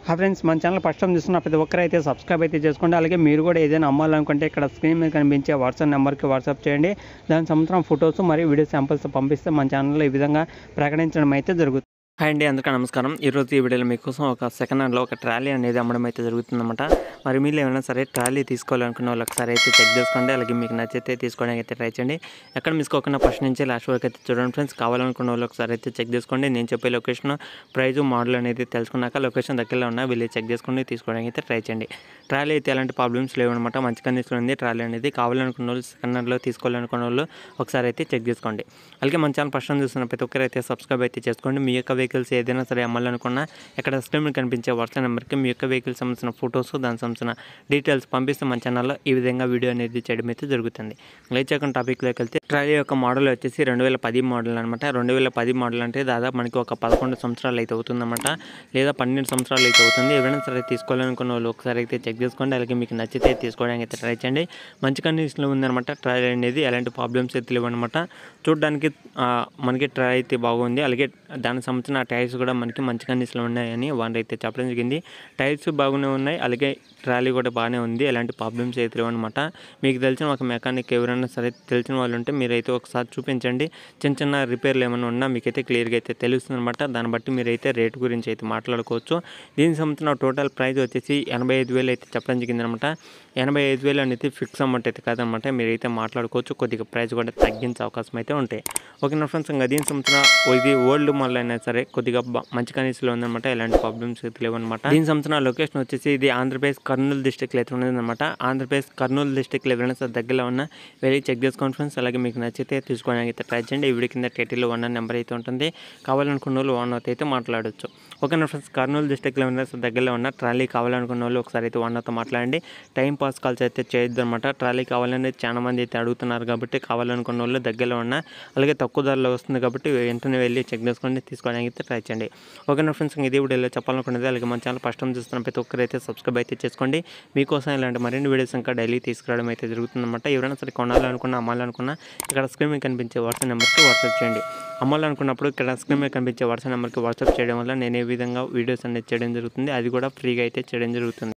హా ఫ్రెండ్స్ మన channel first time చూస్తున్న ప్రతి ఒక్కరు అయితే సబ్స్క్రైబ్ అయితే చేసుకోండి అలాగే మీరు కూడా ఏదైనా అమ్మాలనుకుంటే ఇక్కడ స్క్రీన్ మీద కనిపించే వాట్సాప్ నెంబర్కి వాట్సాప్ చేయండి దాని సంవత్సరం ఫొటోస్ మరియు వీడియో శాంపిల్స్ పంపిస్తే మన ఛానల్లో ఈ విధంగా ప్రకటించడం అయితే జరుగుతుంది హాయ్ అండి అందరికీ నమస్కారం ఈరోజు ఈ వీడియోలో మీకోసం ఒక సెకండ్ హ్యాండ్లో ఒక ట్రాలీ అనేది అమ్మడం అయితే జరుగుతుందన్నమాట మరి మీరు ఏమైనా సరే ట్రాలీ తీసుకోవాలనుకున్న వాళ్ళు ఒకసారి అయితే చెక్ చేసుకోండి అలాగే మీకు నచ్చితే తీసుకోవడానికి అయితే ట్రై చేయండి ఎక్కడ మిసుకోకుండా ఫస్ట్ నుంచి లాస్ట్ వరకు అయితే చూడండి ఫ్రెండ్స్ కావాలనుకున్న వాళ్ళు ఒకసారి అయితే చెక్ చేసుకోండి నేను చెప్పే లొకేషన్ ప్రైజ్ మోడల్ అనేది తెలుసుకున్నాక లొకేషన్ దగ్గరలో ఉన్న వీళ్ళు చెక్ చేసుకోండి తీసుకోవడానికి అయితే ట్రై చేయండి ట్రాలీ అయితే ఎలాంటి ప్రాబ్లమ్స్ లేవన్నమాట మంచి కండిషన్లో ఉంది ట్రాలీ అనేది కావాలనుకున్న వాళ్ళు సెకండ్ హ్యాండ్లో తీసుకోవాలనుకున్న వాళ్ళు ఒకసారి అయితే చెక్ చేసుకోండి అలాగే మన ఛానల్ ఫస్ట్ టైం చూస్తున్న ప్రతి ఒక్కరు అయితే సబ్స్క్రైబ్ అయితే చేసుకోండి మీ యొక్క వెహికల్స్ ఏదైనా సరే అమ్మాలనుకున్నా ఇక్కడ స్క్రీన్ మీద కనిపించే వాట్సాప్ నెంబర్కి మీ యొక్క వెహికల్ సంబంధించిన ఫొటోస్ దానికి సంబంధించిన డీటెయిల్స్ పంపిస్తే మన ఛానల్లో ఈ విధంగా వీడియో అనేది చేయడం అయితే జరుగుతుంది లేట్ చేయకుండా టాపిక్లోకి వెళ్తే ట్రాలీ యొక్క మోడల్ వచ్చేసి రెండు వేల పది మోడల్ అనమాట రెండు వేల పది మోడల్ అంటే దాదాపు మనకి ఒక పదకొండు సంవత్సరాలు అయితే అవుతుందన్నమాట లేదా పన్నెండు సంవత్సరాలు అయితే అవుతుంది ఎవరైనా సరే తీసుకోవాలనుకున్న వాళ్ళు ఒకసారి అయితే చెక్ చేసుకోండి అలాగే మీకు నచ్చితే తీసుకోవడానికి అయితే ట్రై చేయండి మంచి కండిషన్లో ఉందన్నమాట ట్రయల్ అనేది ఎలాంటి ప్రాబ్లమ్స్ అయితే లేవు అనమాట చూడడానికి ఆ, మనకి ట్రై అయితే బాగుంది అలాగే దానికి సంబంధించిన టైర్స్ కూడా మనకి మంచి కండిషన్లో ఉన్నాయని వాళ్ళు అయితే చెప్పడం జరిగింది టైర్స్ బాగానే ఉన్నాయి అలాగే ట్రాలీ కూడా బాగానే ఉంది ఎలాంటి ప్రాబ్లమ్స్ అయితే లేవు అనమాట మీకు తెలిసిన ఒక మెకానిక్ ఎవరైనా సరే తెలిసిన వాళ్ళు ఉంటే మీరైతే ఒకసారి చూపించండి చిన్న చిన్న రిపేర్లు ఏమైనా ఉన్నా మీకైతే క్లియర్గా అయితే తెలుస్తుంది అనమాట దాన్ని బట్టి మీరైతే రేట్ గురించి అయితే మాట్లాడుకోవచ్చు దీనికి సంబంధించిన టోటల్ ప్రైస్ వచ్చేసి ఎనభై ఐదు వేలు అయితే చెప్పడం జరిగింది అనమాట ఎనభై ఐదు వేలు అనేది ఫిక్స్ అమౌంట్ అయితే కాదనమాట మీరైతే మాట్లాడుకోవచ్చు కొద్దిగా ప్రైస్ కూడా తగ్గించే అవకాశం అయితే ఉంటాయి ఓకే నా ఫ్రెండ్స్ ఇంకా దీనికి సంబంధించిన ఇది ఓల్డ్ మోడల్ అయినా సరే కొద్దిగా బ- మంచి కండిషన్లో ఉందన్నమాట ఎలాంటి ప్రాబ్లమ్స్ అయితే లేవన్నమాట దీనికి సంబంధించిన లొకేషన్ వచ్చేసి ఇది ఆంధ్రప్రదేశ్ కర్నూలు డిస్టిక్లో అయితే ఉన్నదన్నమాట ఆంధ్రప్రదేశ్ కర్నూలు డిస్టిక్లో ఎవరైనా సరే దగ్గరలో ఉన్న వెళ్ళి చెక్ చేసుకోండి ఫ్రెండ్స్ అలాగే మీకు నచ్చితే తీసుకోవడానికి అయితే ట్రై చేయండి ఈ వీడియో కింద టైటిల్లో వన్ నెంబర్ అయితే ఉంటుంది కావాలనుకున్న వాళ్ళు వన్ అయితే మాట్లాడొచ్చు ఓకే నా ఫ్రెండ్స్ కర్నూలు డిస్టిక్లో ఉన్న సరే దగ్గరలో ఉన్న ట్రాలీ కావాలనుకున్న వాళ్ళు ఒకసారి అయితే వన్ మాట్లాడండి టైం పాస్ కాల్స్ అయితే చేయొద్దు అనమాట ట్రాలీ కావాలని చాలా మంది అయితే అడుగుతున్నారు కాబట్టి కావాలనుకున్న వాళ్ళు దగ్గరలో ఉన్న అలాగే తక్కువ ధరలో వస్తుంది కాబట్టి వెంటనే వెళ్ళి చెక్ చేసుకోండి తీసుకోవడానికి అయితే ట్రై చేయండి ఓకే నా ఫ్రెండ్స్ ఇది వీడియోలో చెప్పాలనుకున్నది అలాగే మన ఛానల్ ఫస్ట్ టైం చూస్తున్న ప్రతి ఒక్కరు అయితే సబ్స్క్రైబ్ అయితే చేసుకోండి మీకోసం ఇలాంటి మరిన్ని వీడియోస్ ఇంకా డైలీ తీసుకురావడం అయితే జరుగుతుందన్నమాట ఎవరైనా సరే కొనాలనుకున్నా అమ్మాలనుకున్నా ఇక్కడ స్క్రీన్ మీద కనిపించే వాట్సాప్ నెంబర్కి వాట్సాప్ చేయండి అమ్మాలనుకున్నప్పుడు ఇక్కడ స్క్రీన్ మీద కనిపించే వాట్సాప్ నెంబర్కి వాట్సాప్ చేయడం వల్ల నేను ఏ విధంగా వీడియోస్ అనేది చేయడం జరుగుతుంది అది కూడా ఫ్రీగా అయితే చేయడం జరుగుతుంది